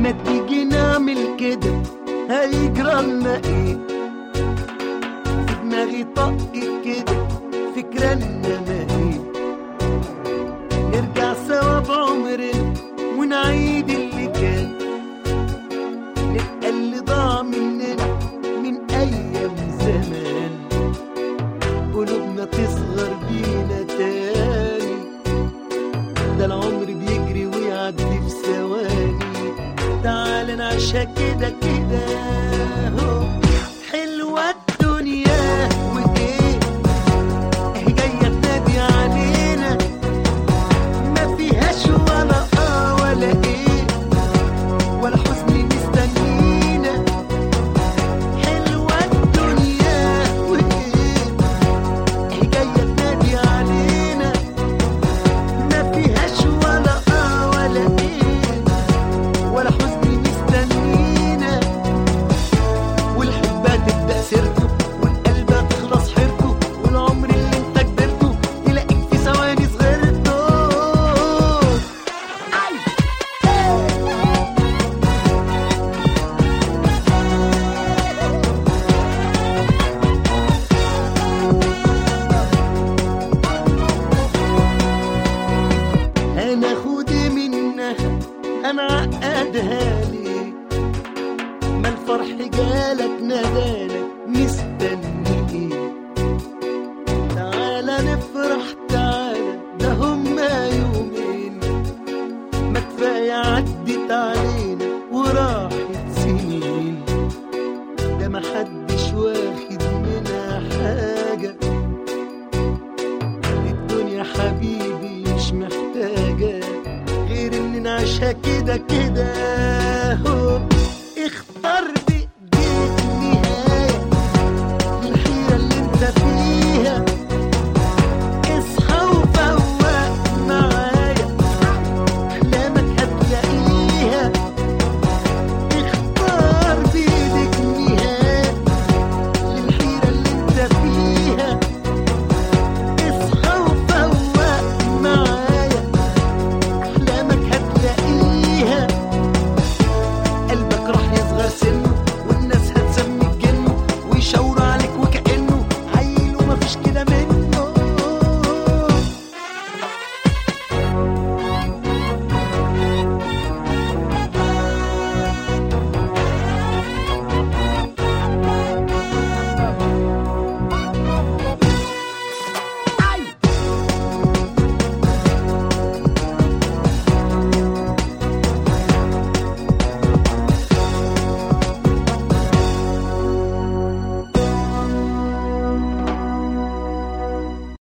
ما تيجي نعمل كده هيجرى لنا ايه في دماغي طق كده فكرة انما ايه نرجع سوا بعمرنا ونعيد اللي كان نبقى اللي ضاع مننا من ايام زمان قلوبنا تصغر بينا تاني ده العمر بيجري ويعدي في ثواني تعال نعيشها كده كده هو حلوة الدنيا وايه اهي جاية تنادي علينا ما فيهاش ولا اه ولا ايه ولا حزن مستنينا حلوة الدنيا وايه اهي جاية تنادي علينا ما فيهاش ولا اه ولا ايه ولا حزن مستنينا والحب تبدا سيرته والقلب تخلص حيرته والعمر اللي انت كبرته تلاقيك في ثواني صغرته أي. هناخد منها هنعقدها ليه ما الفرح جالك نادالك مستني ايه تعالى نفرح تعالى ده هما يومين ما كفاية عدت علينا وراحت سنين ده محدش واخد منها حاجة الدنيا حبيبي مش محتاجة غير ان نعيشها كده كده هو